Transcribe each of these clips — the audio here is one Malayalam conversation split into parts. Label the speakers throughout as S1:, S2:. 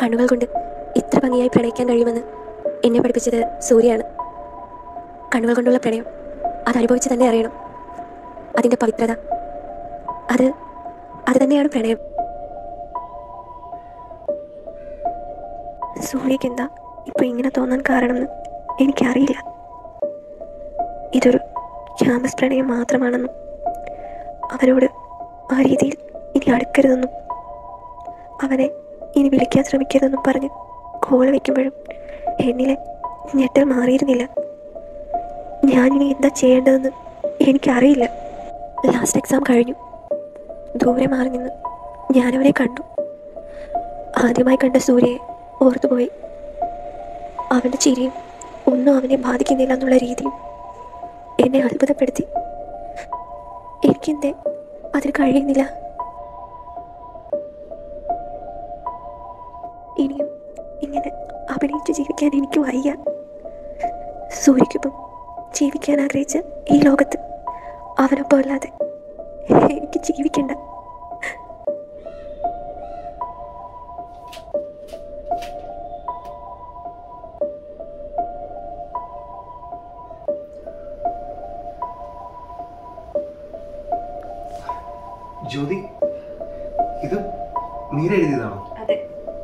S1: കണ്ണുകൾ കൊണ്ട് ഇത്ര ഭംഗിയായി പ്രണയിക്കാൻ കഴിയുമെന്ന് എന്നെ പഠിപ്പിച്ചത് സൂര്യയാണ് കണ്ണുകൾ കൊണ്ടുള്ള പ്രണയം അത് അനുഭവിച്ച് തന്നെ അറിയണം അതിൻ്റെ പവിത്രത അത് അത് തന്നെയാണ് പ്രണയം സൂര്യക്ക് എന്താ ഇപ്പൊ ഇങ്ങനെ തോന്നാൻ കാരണമെന്ന് എനിക്കറിയില്ല ഇതൊരു ക്യാമ്പസ് പ്രണയം മാത്രമാണെന്നും അവനോട് ആ രീതിയിൽ ഇനി അടുക്കരുതെന്നും അവനെ ഇനി വിളിക്കാൻ ശ്രമിക്കരുതെന്നും പറഞ്ഞ് കോള് വയ്ക്കുമ്പോഴും എന്നിലെ ഞെട്ടൽ മാറിയിരുന്നില്ല ഞാനിനി എന്താ ചെയ്യേണ്ടതെന്ന് എനിക്കറിയില്ല ലാസ്റ്റ് എക്സാം കഴിഞ്ഞു ദൂരെ മാറി നിന്ന് ഞാനവനെ കണ്ടു ആദ്യമായി കണ്ട സൂര്യയെ ഓർത്തുപോയി അവൻ്റെ ചിരിയും ഒന്നും അവനെ ബാധിക്കുന്നില്ല എന്നുള്ള രീതിയും എന്നെ അത്ഭുതപ്പെടുത്തി എനിക്കെന്തേ അതിന് കഴിയുന്നില്ല ഇനിയും ഇങ്ങനെ അഭിനയിച്ച് ജീവിക്കാൻ എനിക്ക് വയ്യ സൂര്യക്കൊപ്പം ജീവിക്കാൻ ആഗ്രഹിച്ച ഈ ലോകത്ത് അവനൊപ്പം അല്ലാതെ എനിക്ക് ജീവിക്കണ്ട
S2: ജ്യോതി ഇത് നീരെഴുതിയതാണോ
S1: അതെ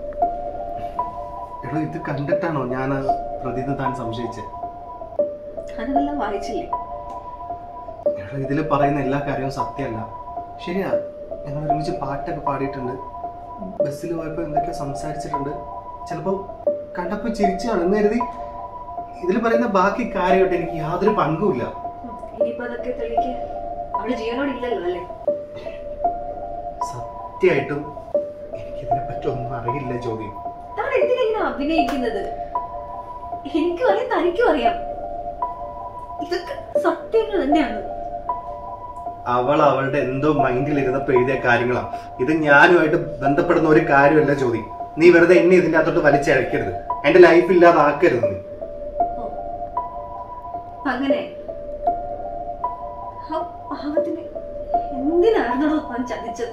S2: എടോ ഇത് കണ്ടിട്ടാണോ ഞാൻ പ്രതിന്ന് താൻ സംശയിച്ചത്
S1: ഞാനതെല്ലാം വായിച്ചില്ലേ
S2: എടോ ഇതിൽ പറയുന്ന എല്ലാ കാര്യവും സത്യമല്ല ശരിയാ ഞങ്ങൾ ഒരുമിച്ച് പാട്ടൊക്കെ പാടിയിട്ടുണ്ട് ബസ്സിൽ പോയപ്പോൾ എന്തൊക്കെയോ സംസാരിച്ചിട്ടുണ്ട് ചിലപ്പോൾ കണ്ടപ്പോൾ ചിരിച്ചാണ് എന്ന് കരുതി ഇതിൽ പറയുന്ന ബാക്കി കാര്യമായിട്ട് എനിക്ക് യാതൊരു പങ്കുമില്ല
S1: ഇനിയിപ്പോ അതൊക്കെ തെളിയിക്കാൻ അവള് ജീവനോടില്ലല്ലോ അല്ലേ
S2: സത്യമായിട്ടും എനിക്കിതിനെ പറ്റി ഒന്നും അറിയില്ല ജ്യോതി
S1: താൻ എന്തിനാ ഇങ്ങനെ അഭിനയിക്കുന്നത് എനിക്കും അറിയാം തനിക്കും അറിയാം ഇതൊക്കെ സത്യങ്ങൾ തന്നെയാണ്
S2: അവൾ അവളുടെ എന്തോ മൈൻഡിൽ ഇരുന്നപ്പോ എഴുതിയ കാര്യങ്ങളാ ഇത് ഞാനുമായിട്ട് ബന്ധപ്പെടുന്ന ഒരു കാര്യമല്ല ജ്യോതി നീ വെറുതെ എന്നെ ഇതിന്റെ അകത്തോട്ട് വലിച്ചഴക്കരുത് എന്റെ ലൈഫ് ഇല്ലാതാക്കരുത് നീ
S1: ഓ, അങ്ങനെ ആ പാവത്തിന് എന്തിനായിരുന്നോ അവൻ ചതിച്ചത്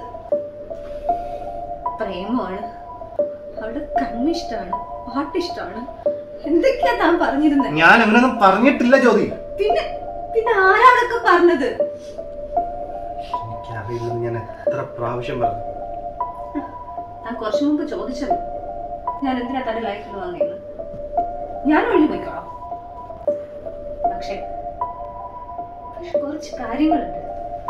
S1: പ്രേമമാണ് അവളുടെ കണ്ണിഷ്ടമാണ് പാട്ടിഷ്ടമാണ് എന്തൊക്കെയാ താൻ പറഞ്ഞിരുന്നത്
S2: ഞാൻ അങ്ങനെയൊന്നും പറഞ്ഞിട്ടില്ല ജ്യോതി
S1: പിന്നെ പിന്നെ ആരാണൊക്കെ പറഞ്ഞത്
S2: എനിക്കറിയില്ലെന്ന് ഞാൻ എത്ര പ്രാവശ്യം പറഞ്ഞു
S1: താൻ കുറച്ചു മുമ്പ് ചോദിച്ചത് ഞാൻ എന്തിനാ തന്റെ ലൈഫിൽ വന്നേന്ന് ഞാൻ ഒഴിഞ്ഞു പോയിക്കോളാം പക്ഷേ പക്ഷെ കുറച്ച് കാര്യങ്ങളുണ്ട്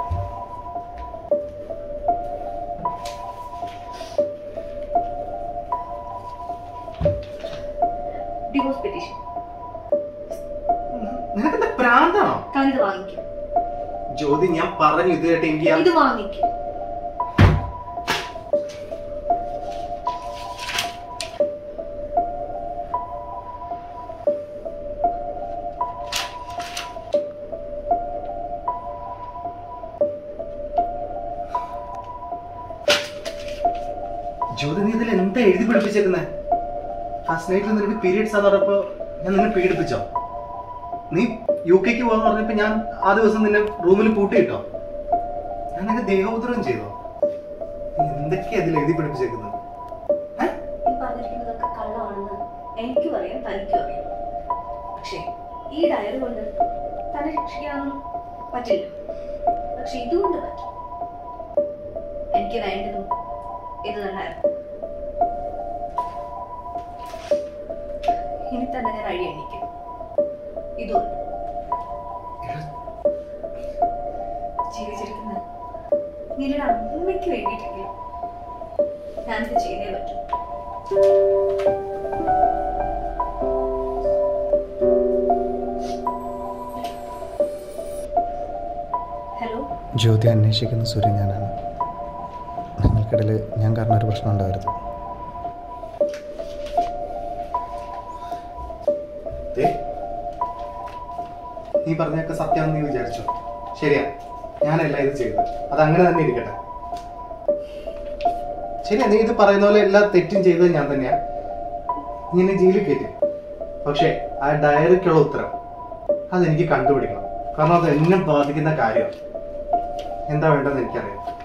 S1: ഡിവോഴ്സ് പെറ്റീഷൻ
S2: നിനക്കെന്താ പ്രാന്താണോ
S1: താനിത് വാങ്ങിക്കും
S2: ജ്യോതി ഞാൻ പറഞ്ഞു ഇത് കേട്ട് എനിക്ക് യാ-
S1: ഇത് വാങ്ങിക്കും
S2: ജ്യോതി നീ ഇതിൽ എന്താ എഴുതി പിടിപ്പിച്ചേക്കുന്നത് ഫസ്റ്റ് നൈറ്റിൽ നിനക്ക് പീരീഡ്സ് ആന്ന് പറഞ്ഞപ്പോ ഞാൻ നിന്നെ പീഡിപ്പിച്ചോ നീ യു കെക്ക് പോകാന്ന് പറഞ്ഞപ്പോ ഞാൻ ആ ദിവസം നിന്നെ റൂമിൽ പൂട്ടിയിട്ടോ ഞാൻ നിനക്ക് ദേഹോദ്രവം ചെയ്തോ നീ എന്തൊക്കെയാ ഇതിൽ എഴുതി പിടിപ്പിച്ചേക്കുന്നത് ഏ?
S1: ഈ പറഞ്ഞിരിക്കുന്നതൊക്കെ കള്ളമാണെന്ന് എനിക്കും അറിയാം തനിക്കും അറിയാം പക്ഷേ ഈ ഡയറി കൊണ്ട് തന്നെ ശിക്ഷിക്കാനൊന്നും പറ്റില്ല പക്ഷെ ഇതുകൊണ്ട് പറ്റും എനിക്ക് വേണ്ടതും ഇത് തന്നെയായിരുന്നു ഇനി തന്നെ ഞാൻ അഴി എണ്ണിക്കും ഇതുകൊണ്ട്
S2: എടാ,
S1: ജീവിച്ചിരിക്കുന്ന നിങ്ങളുടെ അമ്മയ്ക്ക് വേണ്ടിയിട്ടെങ്കിലും ഞാനിത് ചെയ്തേ പറ്റൂ ഹലോ
S2: ജ്യോതി അന്വേഷിക്കുന്ന സൂര്യൻ ഞാനാണ് നിങ്ങൾക്കിടയിൽ ഞാൻ കാരണം ഒരു പ്രശ്നം ഉണ്ടാവരുത് നീ പറഞ്ഞൊക്കെ സത്യമാണെന്ന് നീ വിചാരിച്ചോ ശരിയാ ഞാനല്ല ഇത് ചെയ്തത് അത് അങ്ങനെ തന്നെ ഇരിക്കട്ടെ ശരിയാ നീ ഇത് പറയുന്ന പോലെ എല്ലാ തെറ്റും ചെയ്തത് ഞാൻ തന്നെയാ നീ എന്നെ ജയിലിൽ കയറ്റി പക്ഷേ ആ ഡയറിക്കുള്ള ഉത്തരം അതെനിക്ക് കണ്ടുപിടിക്കണം കാരണം അത് എന്നെ ബാധിക്കുന്ന കാര്യമാണ് എന്താ വേണ്ടതെന്ന് എനിക്കറിയാം